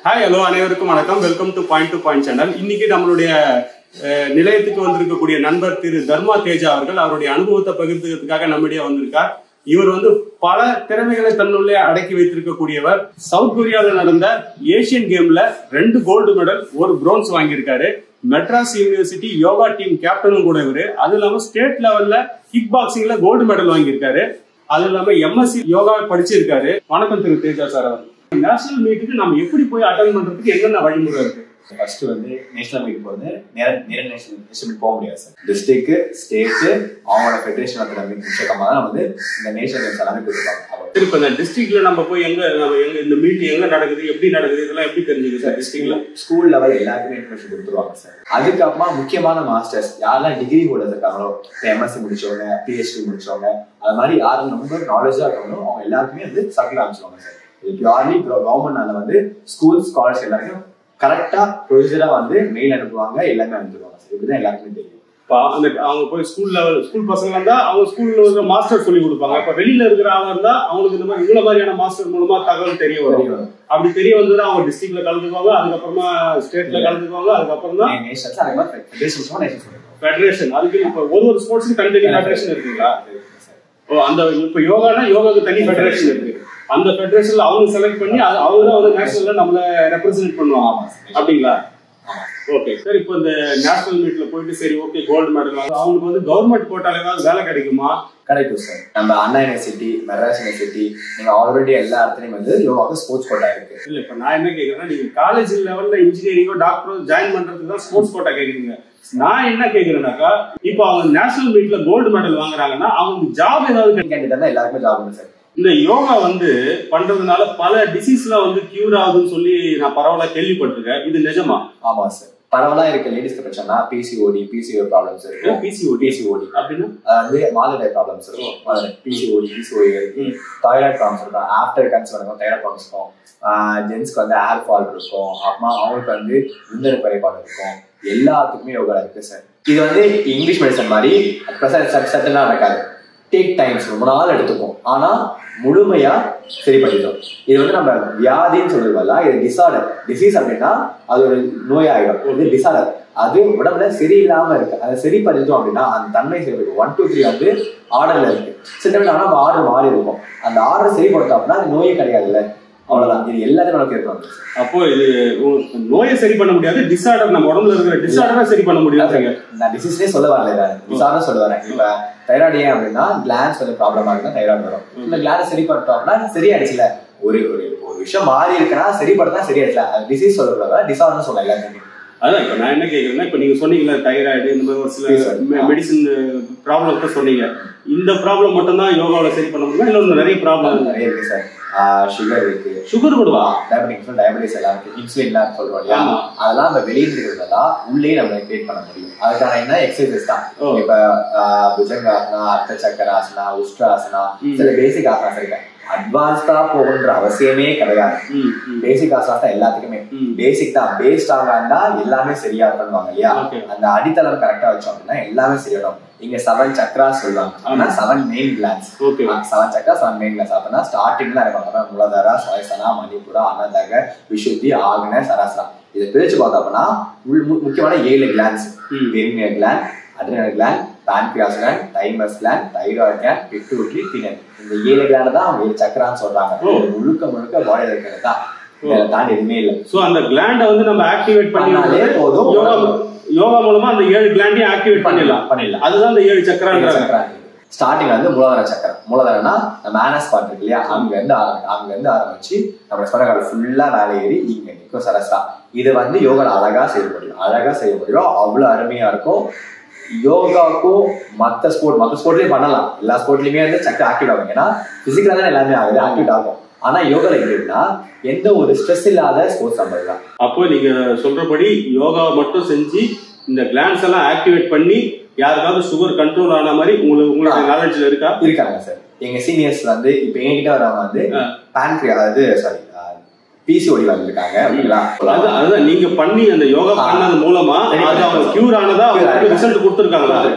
Hi hello அனைவருக்கும் வணக்கம் welcome to point to point channel இன்னைக்கு நம்மளுடைய அஹ், நிலையத்துக்கு வந்திருக்கக்கூடிய நண்பர் திரு தர்மா தேஜா அவர்கள் அவருடைய அனுபவத்தை பகிர்ந்துக்கிறதுக்காக நம்மிடையே வந்திருக்கார் இவர் வந்து பல திறமைகளை தன்னுள்ளே அடக்கி வைத்திருக்கக்கூடியவர் சவுத் கொரியாவில் நடந்த ஏசியன் கேம்ல ரெண்டு கோல்டு மெடல் ஒரு பிரோன்ஸ் வாங்கியிருக்காரு மெட்ராஸ் யூனிவர்சிட்டி யோகா டீம் கேப்டனும் கூட இவரு அது இல்லாம ஸ்டேட் லெவல்ல கிக் பாக்ஸிங்ல கோல்டு மெடல் வாங்கியிருக்காரு அது இல்லாம எம்எஸ்சி யோகா படிச்சிருக்காரு வணக்கம் திரு தேஜா சார் அவர் நேஷனல் மீட்டுக்கு நம்ம எப்படி போய் அட்டன் பண்றதுக்கு என்னென்ன வழிமுறை இருக்கு ஃபர்ஸ்ட் வந்து நேஷனல் மீட் போகிறது நேர நேர நேஷனல் நேஷனல் மீட் போக முடியாது சார் டிஸ்ட்ரிக்ட் ஸ்டேட்டு அவங்களோட ஃபெடரேஷன் நடத்துகிற மீட் முடிச்சக்கமாக தான் வந்து இந்த நேஷனல் கேம்ஸ் எல்லாமே கொடுத்துருப்பாங்க அப்போ சரி இப்ப இந்த டிஸ்ட்ரிக்ட்ல நம்ம போய் எங்க நம்ம எங்க இந்த மீட் எங்க நடக்குது எப்படி நடக்குது இதெல்லாம் எப்படி தெரிஞ்சுக்குது சார் டிஸ்ட்ரிக்ட்ல ஸ்கூல் லெவல் எல்லாருக்குமே இன்ஃபர்மேஷன் கொடுத்துருவாங்க சார் அதுக்கப்புறமா முக்கியமான மாஸ்டர்ஸ் யாரெல்லாம் டிகிரி ஹோல்டர்ஸ் இருக்காங்களோ இப்போ எம்எஸ்சி முடிச்சவங்க பிஹெச்டி முடிச்சவங்க அது மாதிரி யாரும் ரொம்ப நாலேஜாக இருக்காங்களோ அவங்க எல்லாருக்குமே வந்து சர்க்கிள் அமைச்சிருவாங்க சார் இது பியூர்லி கவர்மெண்ட்னால வந்து ஸ்கூல் ஸ்காலர்ஸ் எல்லாருக்கும் கரெக்டாக ப்ரொசீஜராக வந்து மெயில் அனுப்புவாங்க எல்லாமே அனுப்பிடுவாங்க சார் இப்படிதான் எல்லாருக்குமே தெரியும் இப்ப அந்த அவங்க போய் ஸ்கூல் லெவல் ஸ்கூல் பசங்க இருந்தா அவங்க ஸ்கூல்ல இருக்கிற மாஸ்டர் சொல்லி கொடுப்பாங்க இப்ப வெளியில இருக்கிற அவங்க இருந்தா அவங்களுக்கு இந்த மாதிரி இவ்வளவு மாதிரியான மாஸ்டர் மூலமா தகவல் தெரிய வரும் தெரியும் அப்படி தெரிய வந்ததுன்னா அவங்க டிஸ்ட்ரிக்ட்ல கலந்துக்குவாங்க அதுக்கப்புறமா ஸ்டேட்ல கலந்துக்குவாங்க அதுக்கப்புறம் தான் நேஷன்ஸ் அதே மாதிரி ஃபெடரேஷன்ஸும் நேஷன்ஸ் சொல்லிடுவோம் ஃபெடரேஷன் அதுக்கு இப்ப ஒரு ஒரு ஸ்போர்ட்ஸ்க்கு தனித்தனி ஃபெடரேஷன் இருக்குங்களா ஓ அந்த இப்ப யோகானா யோகாக்கு தனி ஃபெடரேஷன் இருக்கு அந்த ஃபெடரேஷன்ல அவங்க செலக்ட் பண்ணி அது அவங்க தான் வந்து நேஷனல்ல நம்மள ரெப்ரசென்ட் பண்ணுவாங்க ஆமா சார் அப்படிங்களா ஆமா ஓகே சார் இப்போ இந்த நேஷனல் மீட்ல போயிட்டு சரி ஓகே கோல்டு மெடல் அவங்களுக்கு வந்து கவர்மெண்ட் கோட்டால ஏதாவது வேலை கிடைக்குமா கிடைக்கும் சார் நம்ம அண்ணா யூனிவர்சிட்டி மெட்ராஸ் யூனிவர்சிட்டி நீங்க ஆல்ரெடி எல்லா இடத்துலயும் வந்து யோகாவுக்கு ஸ்போர்ட்ஸ் கோட்டா இருக்கு இல்ல இப்ப நான் என்ன கேக்குறேன்னா நீங்க காலேஜ் லெவல்ல இன்ஜினியரிங்கோ டாக்டரோ ஜாயின் பண்றதுக்கு தான் ஸ்போர்ட்ஸ் கோட்டா கேக்குறீங்க நான் என்ன கேக்குறேன்னாக்கா இப்போ அவங்க நேஷனல் மீட்ல கோல்டு மெடல் வாங்குறாங்கன்னா அவங்களுக்கு ஜாப் ஏதாவது கிடைக்கும் கேண்டிடேட் தான் எல்லாருக்குமே ஜாப் உண்டு சார் இந்த யோகா வந்து பண்றதுனால பல டிசீஸ்லாம் வந்து கியூர் ஆகுதுன்னு சொல்லி நான் பரவலா கேள்விப்பட்டிருக்கேன் இது நிஜமா ஆமா சார் பரவலா இருக்க லேடிஸ்க்கு பிரச்சனை பிசிஓடி பிசிஓ ப்ராப்ளம்ஸ் இருக்கு பிசிஓடி பிசிஓடி அப்படின்னா அதாவது மாதவிடாய் ப்ராப்ளம்ஸ் இருக்கும் மாதவிடாய் பிசிஓடி பிசிஓடி இருக்கு தைராய்டு ப்ராப்ளம்ஸ் இருக்கும் ஆஃப்டர் கன்சீவ் இருக்கும் தைராய்டு ப்ராப்ளம்ஸ் இருக்கும் ஜென்ஸ்க்கு வந்து ஹேர் ஃபால் இருக்கும் அப்புறமா அவங்களுக்கு வந்து விந்தணு குறைபாடு இருக்கும் எல்லாத்துக்குமே யோகா இருக்கு சார் இது வந்து இங்கிலீஷ் மெடிசன் மாதிரி ப்ரெசன்ட் சட் சட்டெல்லாம் நடக்காது டேக் டைம்ஸ் ரொம்ப நாள் எடுத்துக்கும் ஆனா முழுமையா சரி பண்ணிடும் இது வந்து நம்ம வியாதின்னு சொல்றதுல இது டிசார்டர் டிசீஸ் அப்படின்னா அது ஒரு நோயாயிடும் இது டிசார்டர் அது உடம்புல சரியில்லாம இருக்கு அதை சரி பண்ணிட்டோம் அப்படின்னா அந்த தன்மை செய்யறது ஒன் டூ த்ரீ வந்து ஆர்டர்ல இருக்கு சில டைம் ஆனா நம்ம ஆர்டர் மாறி இருக்கும் அந்த ஆர்டர் சரி பண்ணிட்டோம் அப்படின்னா அது நோயே கிடையாதுல்ல அவ்வளவுதான் இது எல்லாத்தையும் நமக்கு இருக்கணும் அப்போ இது உ- நோயை சரி பண்ண முடியாது டிசார்டர் நம்ம உடம்புல இருக்கிற டிசார்டரை சரி பண்ண முடியாது நான் டிசீஸ்லேயே சொல்ல வரல டிசார்டர் சொல்ல வரேன் இப்ப தைராய்டு ஏன் அப்படின்னா கிளான்ஸ் வந்து ப்ராப்ளம் ஆகுதுன்னா தைராய்டு வரும் இந்த கிளான்ஸ் சரி பண்ணிட்டோம் அப்படின்னா சரியாயிடுச்சுல ஒரு ஒரு ஒரு விஷயம் மாறி இருக்குன்னா சரி பண்ணா சரியாயிடுச்சுல அது டிசீஸ் சொல்லக்கூடாது டிசார்டர் சொல்ல எல்லாத்தையுமே அதான் இப்ப நான் என்ன கேக்குறேன்னா இப்ப நீங்க சொன்னீங்கல்ல தைராய்டு இந்த மாதிரி ஒரு சில Yes, மெடிசின் ப்ராப்ளம் சொன்னீங்க இந்த ப்ராப்ளம் மட்டும் தான் யோகாவில் சரி பண்ண முடியுமா இல்ல இன்னும் நிறைய ப்ராப்ளம் நிறைய இருக்கு சார் சுகர் இருக்கு சுகர் கூடவா டயபெட்டிக்ஸ் டயபெட்டிஸ் எல்லாம் இருக்கு இன்சுலின் எல்லாம் சொல்றோம் இல்லையா ஆமா. அதெல்லாம் நம்ம வெளியில இருக்கிறதெல்லாம் உள்ளே நம்ம கிரியேட் பண்ண முடியும் அதுக்கான என்ன எக்ஸசைசஸ் தான் ஓ. இப்ப ஆஹ், புஜங்காசனா அர்த்த சக்கராசனா உஷ்ட்ராசனா ம். சில பேசிக் ஆசனாஸ் இருக்கு அட்வான்ஸ்டா போகணுன்ற அவசியமே கிடையாது ம், ம். பேசிக் ஆசனாஸ் தான் எல்லாத்துக்குமே ம். பேசிக் தான் பேஸ் ஸ்ட்ராங்கா இருந்தா எல்லாமே சரியா பண்ணுவாங்க இல்லையா Okay. அந்த அடித்தளம் கரெக்டா வச்சோம் அப்படின்னா எல்லாமே சரியாடும் இங்க செவன் சக்ரா சொல்லுவாங்க ஆனா seven main glands okay seven chakra seven main glands அப்படின்னா ஸ்டார்டிங்ல இருப்பாங்க மூலதாரா சுவாசனா மணிப்புரா அனந்தக விசுத்தி ஆக்ன சராசரா இதை பிரிச்சு பார்த்தோம் அப்படின்னா உள் மு- முக்கியமான ஏழு கிளான்ஸ் ம். பெருமிய gland adrenal gland pancreas gland thymus gland thyroid gland pituitary தினன் இந்த ஏழு கிளான் தான் அவங்க ஏழு சக்கரான்னு சொல்றாங்க ஓ. இது முழுக்க முழுக்க பாடியில் இருக்கிறது தான் இதை தாண்டி எதுவுமே இல்லை சோ அந்த கிளாண்ட வந்து நம்ம ஆக்டிவேட் பண்ணாலே பண்ணி போதும். யோகா யோகா மூலமா அந்த ஏழு கிளாண்டையும் ஆக்டிவேட் பண்ணிடலாம் பண்ணிடலாம் அதுதான் அந்த ஏழு சக்கரான்றாங்க ஸ்டார்டிங் வந்து மூலாதார சக்கரம் மூலாதாரம்னா நம்ம ஆனஸ் பார்ட் இருக்கு இல்லையா அங்க இருந்து ஆரம்பி அங்க இருந்து ஆரம்பிச்சு நம்ம ஸ்பனகால ஃபுல்லா மேலே ஏறி இங்க நிற்கும் சரசா இது வந்து யோகா அழகா செய்ய முடியும் அழகா செய்ய முடியும் அவ்வளவு அருமையா இருக்கும் யோகாக்கும் மத்த ஸ்போர்ட் மத்த ஸ்போர்ட்லயும் பண்ணலாம் எல்லா ஸ்போர்ட்லயுமே வந்து சக்கர ஆக்டிவ் ஆகும் ஏன்னா பிசிக்கலா தான் எல்லாமே ஆகுது ஆக்டிவ் ஆகும் ஆனா யோகால எப்படின்னா எந்த ஒரு ஸ்ட்ரெஸ் இல்லாத ஸ்போர்ட்ஸ் நம்ம தான் அப்போ நீங்க சொல்றபடி யோகா மட்டும் செஞ்சு இந்த கிளான்ஸ் எல்லாம் ஆக்டிவேட் பண்ணி யாருக்காவது சுகர் கண்ட்ரோல் ஆன மாதிரி உங்களுக்கு உங்களுடைய நாலேஜ்ல இருக்கா இருக்காங்க சார் எங்க சீனியர்ஸ் வந்து இப்ப என்கிட்ட வரவங்க வந்து ஆ. பேன்க்ரியா அதாவது சாரி பிசிஓடி வந்திருக்காங்க ஓகேங்களா அது அதுதான் நீங்க பண்ணி அந்த யோகா பண்ணது மூலமா அது அவங்க கியூர் ஆனதா Cure அவங்க ஆயிட்டாங்க. ரிசல்ட் கொடுத்துருக்காங்களா கொடுத்துருக்காங்க.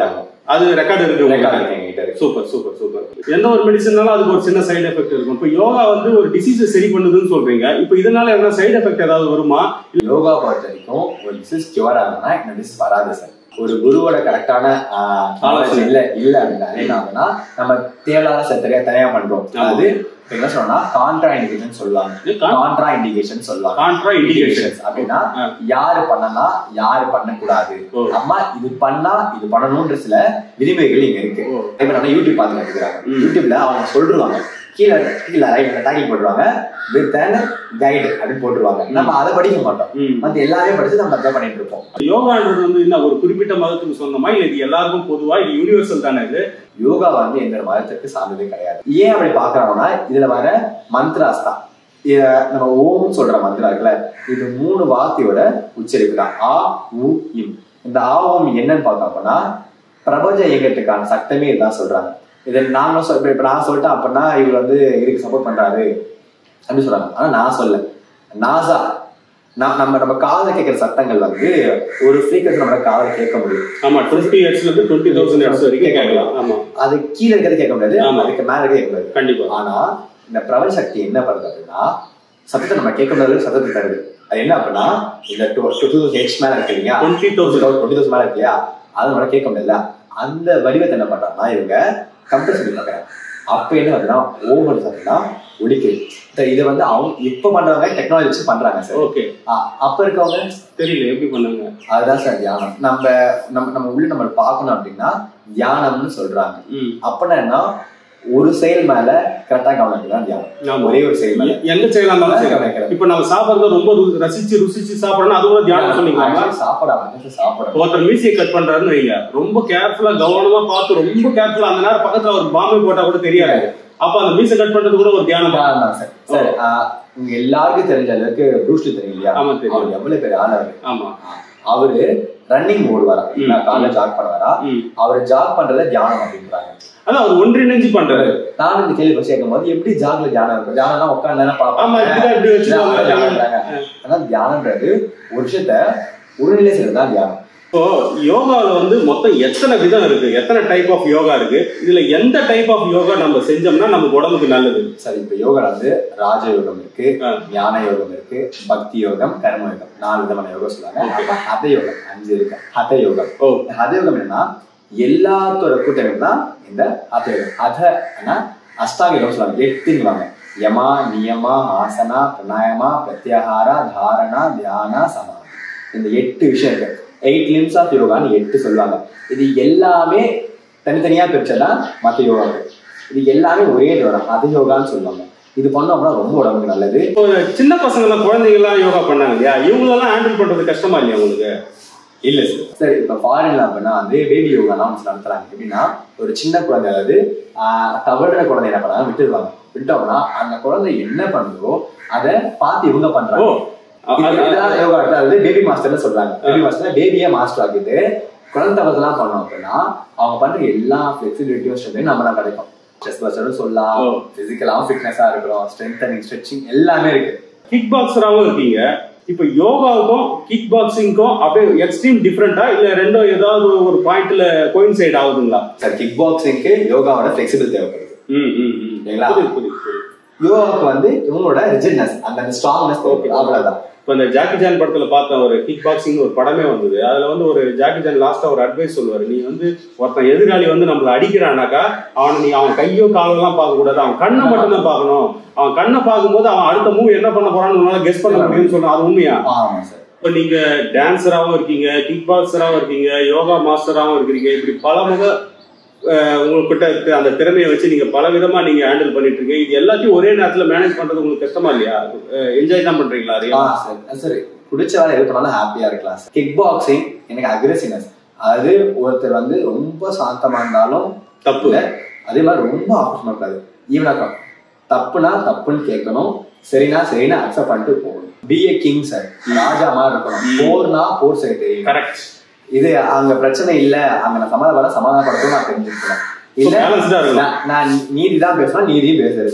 அது ரெக்கார்டு இருக்கு ரெக்கார்ட் உங்களுக்கு. இருக்கு எங்ககிட்ட இருக்கு சூப்பர் சூப்பர் சூப்பர் எந்த ஒரு மெடிசன்னாலும் அதுக்கு ஒரு சின்ன சைடு எஃபெக்ட் இருக்கும் இப்போ யோகா வந்து ஒரு டிசீஸை சரி பண்ணுதுன்னு சொல்றீங்க இப்போ இதனால எதனா சைடு எஃபெக்ட் ஏதாவது வருமா யோகா பொறுத்த வரைக்கும் ஒரு டிசீஸ் கியூர் ஆகுதுன்னா இந்த டிசீஸ் வராது சார் ஒரு குருவோட கரெக்டான ஆலோசனை. இல்ல இல்ல அப்படின்னா என்ன ஆகுதுன்னா நம்ம தேவையில்லாத சத்தரையா தனியா பண்றோம் ஆமா. அது இப்ப என்ன சொன்னா கான்ட்ரா இண்டிகேஷன் சொல்லுவாங்க கான்ட்ரா இண்டிகேஷன் சொல்லுவாங்க கான்ட்ரா இண்டிகேஷன் Indications அப்படின்னா ஆ. யாரு பண்ணலாம் யாரு பண்ணக்கூடாது ஓ. அம்மா இது பண்ணா இது பண்ணணும்ன்ற சில விதிமுறைகள் இங்க இருக்கு ஓ. இப்ப நம்ம யூடியூப் பார்த்து கத்துக்கிறாங்க ம். யூடியூப்ல அவங்க சொல்றாங்க கீழே கீழே ரைட்ல டாக்கிங் போட்டுருவாங்க வித் கைடு அப்படின்னு போட்டுருவாங்க நம்ம அதை படிக்க மாட்டோம் ம். மத்த எல்லாமே படிச்சு நம்ம அதான் பண்ணிட்டு இருப்போம் யோகான்றது வந்து என்ன ஒரு குறிப்பிட்ட மதத்துக்கு சொந்தமா இல்ல இது எல்லாருக்கும் பொதுவா இது யூனிவர்சல் தானே இது யோகா வந்து எந்த மதத்துக்கு சார்ந்ததே கிடையாது ஏன் அப்படி பாக்குறாங்கன்னா இதுல வர மந்த்ராஸ் தான் இத நம்ம ஓம் சொல்ற மந்திரம் இருக்குல்ல இது மூணு வார்த்தையோட உச்சரிப்பு தான் ஆ உ இம் இந்த ஆ ஓம் என்னன்னு பார்த்தோம் அப்படின்னா பிரபஞ்ச இயக்கத்துக்கான சட்டமே இதான் சொல்றாங்க இதை நாங்க சொல் இப்ப இப்ப நான் சொல்லிட்டேன் அப்படின்னா இவர் வந்து இதுக்கு சப்போர்ட் பண்றாரு அப்படின்னு சொல்றாங்க ஆனா நான் சொல்ல நாசா நான் நம்ம நம்ம காதுல கேட்கிற சத்தங்கள் வந்து ஒரு ஃப்ரீக்வன்சி நம்ம காதுல கேட்க முடியும் ஆமா டுவெண்ட்டி ஹெட்ஸ்ல இருந்து டுவெண்ட்டி தௌசண்ட் ஹெட்ஸ் வரைக்கும் கேட்கலாம் ஆமா அது கீழே இருக்கிறது கேட்க முடியாது ஆமா. அதுக்கு மேல இருக்கிறது கேட்க முடியாது கண்டிப்பா ஆனா இந்த பிரபஞ்ச சக்தி என்ன பண்ணுது அப்படின்னா சத்தத்தை நம்ம கேட்க முடியாது சத்தத்தை தருது அது என்ன அப்படின்னா இந்த டூ டூ தௌசண்ட் ஹெச் மேல இருக்கு இல்லையா டுவெண்ட்டி தௌசண்ட் டுவெண்ட்டி தௌசண்ட் மேல இருக்கு இல்லையா அது நம்மளால கேட்க முடியல அந்த வடிவத்தை என்ன பண்றாங்கன்னா இவங்க கம்ப்யூட்டர் சொல்லி பார்க்கறாங்க அப்ப என்ன வருதுன்னா ஓவர் பார்த்தீங்கன்னா ஒலிக்குது சரி, இதை வந்து அவங்க இப்ப பண்றவங்க டெக்னாலஜி வச்சு பண்றாங்க சார் ஓகே அப்ப இருக்கவங்க தெரியல எப்படி பண்ணாங்க அதுதான் சார் தியானம் நம்ம நம்ம நம்ம உள்ள நம்ம பார்க்கணும் அப்படின்னா தியானம்னு சொல்றாங்க ம் அப்படின்னா என்ன ஒரு செயல் மேல கரெக்டா கவனிக்கிறது தான் தியானம் ஆமா. ஒரே ஒரு செயல் மேல எந்த செய்யலாம் செய்யலாம் கவனிக்கிறது. இப்ப நம்ம சாப்பிடுறது ரொம்ப ரு- ரசிச்சு ருசிச்சு சாப்பிடணும் அது கூட தியானம் சொன்னீங்களா Actually சாப்பாடு அப்படின்னு சாப்பிடணும் ஒருத்தர் மீசியை கட் பண்றாருன்னு வைங்க ரொம்ப கேர்ஃபுல்லா கவனமா பார்த்து ரொம்ப கேர்ஃபுல்லா அந்த நேரம் பக்கத்துல ஒரு பாம்பு போட்டா கூட தெரியாது அப்ப அந்த மீசை கட் பண்றது கூட ஒரு தியானம் தான். தியானம் தான் சார் சார் ஆஹ், உங்க எல்லாருக்கும் தெரிஞ்ச அளவுக்கு ப்ரூஸ்லி தெரியும் இல்லையா ஆமா தெரியும் அவர் எவ்வளவு பெரிய ஆளா இருக்கு ஆமா அவரு ரன்னிங் ஓடுவாரா ம். காலைல ஜாக் பண்ணுவாரா ம். அவர் ஜாக் பண்றத தியானம் அப்படின்றாங்க அதான் அவர் ஒன்றிணைஞ்சு பண்றாரு நானும் இந்த கேள்வி ஃபர்ஸ்ட் கேட்கும் போது எப்படி ஜாக்ல தியானம் இருக்கும் தியானம் உட்காந்து ஆமா பாப்பாங்க இப்படிதான் இப்படி வச்சுக்கோங்க தியானம்ன்றாங்க. ஆனா தியானம்ன்றது ஒரு விஷயத்த ஒருநிலை செய்யறது தான் தியானம் இப்போ யோகால வந்து மொத்தம் எத்தனை விதம் இருக்கு எத்தனை டைப் ஆஃப் யோகா இருக்கு இதுல எந்த டைப் ஆஃப் யோகா நம்ம செஞ்சோம்னா நமக்கு உடம்புக்கு நல்லது சரி இப்ப யோகா வந்து ராஜயோகம் இருக்கு ஆ. ஞான யோகம் இருக்கு பக்தி யோகம் கர்ம யோகம் நாலு விதமான யோகம் சொல்லுவாங்க Okay. அப்ப ஹத யோகம் அஞ்சு இருக்கு ஹத யோகம் ஓ இந்த ஹத யோகம் என்னன்னா எல்லாத்தோட கூட்டமைப்பு தான் இந்த ஹத யோகம் ஹத அஷ்டாங்க யோகம் சொல்லுவாங்க எட்டுங்குவாங்க யமா நியமா ஆசனா பிரணாயமா பிரத்யாகாரா தாரணா தியானா சமாதி இந்த எட்டு விஷயம் இருக்கு எயிட் லிம்ஸ் ஆஃப் யோகான்னு எட்டு சொல்லுவாங்க இது எல்லாமே தனித்தனியா பிரிச்சதான் மத்த யோகாக்கள் இது எல்லாமே ஒரே யோகம் அது யோகான்னு சொல்லுவாங்க இது பண்ணோம்னா ரொம்ப உடம்புக்கு நல்லது இப்போ சின்ன பசங்க எல்லாம் குழந்தைங்க எல்லாம் யோகா பண்ணாங்க இல்லையா இவங்களெல்லாம் ஹேண்டில் பண்றது கஷ்டமா இல்லையா உங்களுக்கு இல்ல சார் சரி இப்ப ஃபாரின்ல அப்படின்னா வந்து பேபி யோகாலாம் வந்து நடத்துறாங்க எப்படின்னா ஒரு சின்ன குழந்தை அதாவது ஆஹ், தவறுற குழந்தை என்ன பண்ணாங்க விட்டுருவாங்க விட்டோம்னா அந்த குழந்தை என்ன பண்ணுதோ அதை பார்த்து இவங்க ஓ பண்றாங்க அ- இது- அ- இதுதான் யோகா அதாவது பேபி மாஸ்டர்னு சொல்றாங்க பேபி மாஸ்டர் பேபியை மாஸ்டர் ஆக்கிட்டு குழந்தை தவறுதெல்லாம் பண்ணோம் அப்படின்னா அவங்க பண்ற எல்லா ஃபிளெக்சிபிலிட்டியும் ஸ்ட்ரென்த்தையும் நம்ம தான் கிடைக்கும் ஸ்ட்ரெஸ் பஸ்டரும் சொல்லலாம் ஓ. பிசிக்கலாவும் ஃபிட்னஸா இருக்கிறோம் ஸ்ட்ரென்தனிங் ஸ்ட்ரெச்சிங் எல்லாமே இருக்கு கிக் பாக்ஸராகவும் இருக்கீங்க இப்போ யோகாவுக்கும் கிக் பாக்ஸிங்க்கும் அப்படியே எக்ஸ்ட்ரீம் டிஃப்ரெண்டா இல்ல ரெண்டும் ஏதாவது ஒரு பாயிண்ட்ல கோயின்சைட் ஆகுதுங்களா சார் கிக் பாக்ஸிங்க்கு யோகாவோட ஃபிளெக்சிபிள் தேவைப்படுது ம் ம் ம் சரிங்களா? புரியுது, புரியுது, புரியுது. யோகாவுக்கு வந்து இவங்களோட ரிஜிட்னஸ் அந்த ஸ்ட்ராங்னஸ் Okay. அவ்வளவுதான் இப்போ இந்த ஜாக்கி ஜான் படத்துல பார்த்த ஒரு கிக் பாக்ஸிங் ஒரு படமே வந்தது அதுல வந்து ஒரு ஜாக்கி ஜான் லாஸ்டா ஒரு அட்வைஸ் சொல்லுவாரு நீ வந்து ஒருத்தன் எதிராளி வந்து நம்மள அடிக்கிறானாக்கா அவனை நீ அவன் கையோ காலெல்லாம் பார்க்க கூடாது அவன் கண்ணை மட்டும் தான் பார்க்கணும் அவன் கண்ணை பார்க்கும்போது அவன் அடுத்த மூவ் என்ன பண்ண போறான்னு உன்னால கெஸ் பண்ண முடியும்னு சொன்னா அது உண்மையா ஆமா சார் இப்போ நீங்க டான்சராகவும் இருக்கீங்க கிக் பாக்ஸராகவும் இருக்கீங்க யோகா மாஸ்டராகவும் இருக்கிறீங்க இப்படி பலமுக அஹ், உங்ககிட்ட இருக்க அந்த திறமையை வச்சு நீங்க பல விதமா நீங்க ஹேண்டில் பண்ணிட்டு இருக்கீங்க இது எல்லாத்தையும் ஒரே நேரத்துல மேனேஜ் பண்றது உங்களுக்கு கஷ்டமா இல்லையா என்ஜாய் தான் பண்றீங்களா ஆ அதையா சார் சரி பிடிச்ச வேலை எது பண்ணாலும் ஹாப்பியா இருக்கலாம் சார் கிக் பாக்ஸிங் எனக்கு அக்ரெசிவ்னஸ் அதாவது ஒருத்தர் வந்து ரொம்ப சாந்தமா இருந்தாலும் தப்பு இல்ல அதே மாதிரி ரொம்ப ஆக்ரோஷமா இருக்காது ஈவனாக்கா தப்புனா தப்புன்னு கேட்கணும் சரினா சரினா அக்செப்ட் பண்ணிட்டு போகணும் be a king sir Raja மாதிரி இருக்கணும் போர்னா போர் செய்ய தெரியும் கரெக்ட் இது அங்க பிரச்சனை இல்ல அங்க நான் சமாதானம் சமாதானப்படுத்தவும் நான் தெரிஞ்சுக்கணும் இல்ல பேலன்ஸ்டா இருக்கணும் நான் நான் நீதி தான் பேசணும் நீதியும் பேச தெரிஞ்சுக்கணும்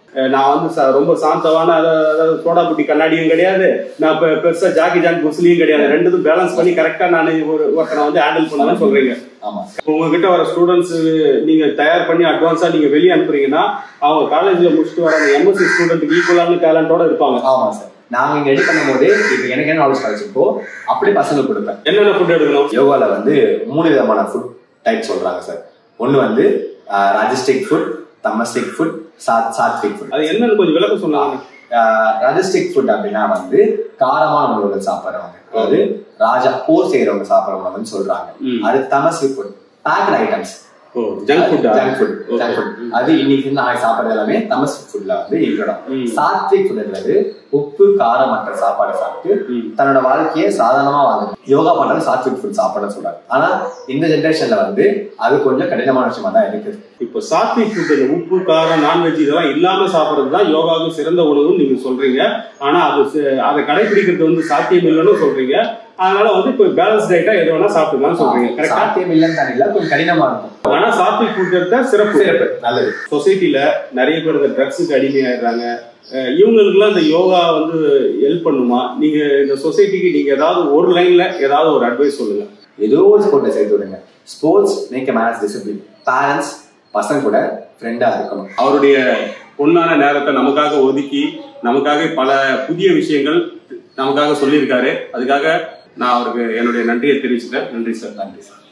அஹ் நான் வந்து ச- ரொம்ப சாந்தமான அதாவது அதாவது சோடா புட்டி கண்ணாடியும் கிடையாது நான் இப்ப பெருசா ஜாக்கி ஜான் புஸ்லியும் கிடையாது ரெண்டுத்தும் பேலன்ஸ் பண்ணி கரெக்டா நான் ஒரு ஒருத்தனை வந்து ஹேண்டில் பண்ணுவேன்னு சொல்றீங்க ஆமா உங்ககிட்ட வர ஸ்டூடெண்ட்ஸ் நீங்க தயார் பண்ணி அட்வான்ஸா நீங்க வெளியே அனுப்புறீங்கன்னா அவங்க காலேஜ்ல முடிச்சுட்டு வர எம்எஸ்சி ஸ்டூடெண்ட்டுக்கு ஈக்குவலான டேலண்டோட இருப்பாங்க ஆமா சார் நாங்க இங்க ரெடி பண்ணும்போது இப்போ எனக்கு என்ன நாலேஜ் கிடைச்சிருக்கோ அப்படி பசங்களுக்கு கொடுப்பேன் என்னென்ன ஃபுட் எடுக்கணும் யோகால வந்து மூணு விதமான ஃபுட் டைப் சொல்றாங்க சார் ஒன்னு வந்து ராஜஸ்டிக் ஃபுட் தமஸ்டிக் ஃபுட் சாத் சாத்விக் ஃபுட் அது என்னன்னு கொஞ்சம் விளக்கம் சொன்னாங்க ராஜஸ்டிக் ஃபுட் அப்படின்னா வந்து காரமான உணவுகள் சாப்பிடுறவங்க அதாவது ராஜா போர் செய்யறவங்க சாப்பிடுற உணவுன்னு சொல்றாங்க ம். அது tamasic food baked items oh junk food junk food junk food அது இன்னைக்கு நான் சாப்பிடுறது எல்லாமே தமஸ்டிக் ஃபுட்ல வந்து இருக்கிறோம் ம். சாத்விக் ஃபுட்ன்றது உப்பு காரமற்ற சாப்பாடு சாப்பிட்டு ம். தன்னோட வாழ்க்கையை சாதாரணமா வாங்க யோகா பண்றது சாத்விக் ஃபுட் சாப்பிட சொல்றாங்க ஆனா இந்த ஜென்ரேஷன்ல வந்து அது கொஞ்சம் கடினமான விஷயமா தான் இருக்குது இப்போ சாத்விக் ஃபுட் இந்த உப்பு காரம் நான்வெஜ் இதெல்லாம் இல்லாம சாப்பிடுறது தான் யோகாவுக்கு சிறந்த உணவுன்னு நீங்க சொல்றீங்க ஆனா அது சி- அதை கடைபிடிக்கிறது வந்து சாத்தியம் இல்லைன்னு சொல்றீங்க அதனால வந்து இப்போ பேலன்ஸ் டயட்டா எது வேணா சாப்பிட்டுக்கலாம்னு சொல்றீங்க கரெக்டா சாத்தியம் இல்லைன்னு தான் இல்ல கொஞ்சம் கடினமா இருக்கும் ஆனா சாத்விக் ஃபுட் எடுத்தா சிறப்பு சிறப்பு நல்லது சொசைட்டில நிறைய பேர் இந்த ட்ரக்ஸுக்கு அடிமையாயிடுறாங்க அஹ் இவங்களுக்குலாம் இந்த யோகா வந்து ஹெல்ப் பண்ணுமா நீங்க இந்த சொசைட்டிக்கு நீங்க ஏதாவது ஒரு லைன்ல ஏதாவது ஒரு அட்வைஸ் சொல்லுங்க ஏதோ ஒரு ஸ்போர்ட்ல சேர்த்து விடுங்க sports make manage discipline parents பசங்க கூட ஃப்ரெண்டா இருக்கணும் அவருடைய பொன்னான நேரத்தை நமக்காக ஒதுக்கி நமக்காக பல புதிய விஷயங்கள் நமக்காக சொல்லியிருக்காரு அதுக்காக நான் அவருக்கு என்னுடைய நன்றியை தெரிவிச்சுக்கிறேன் நன்றி சார் நன்றி சார்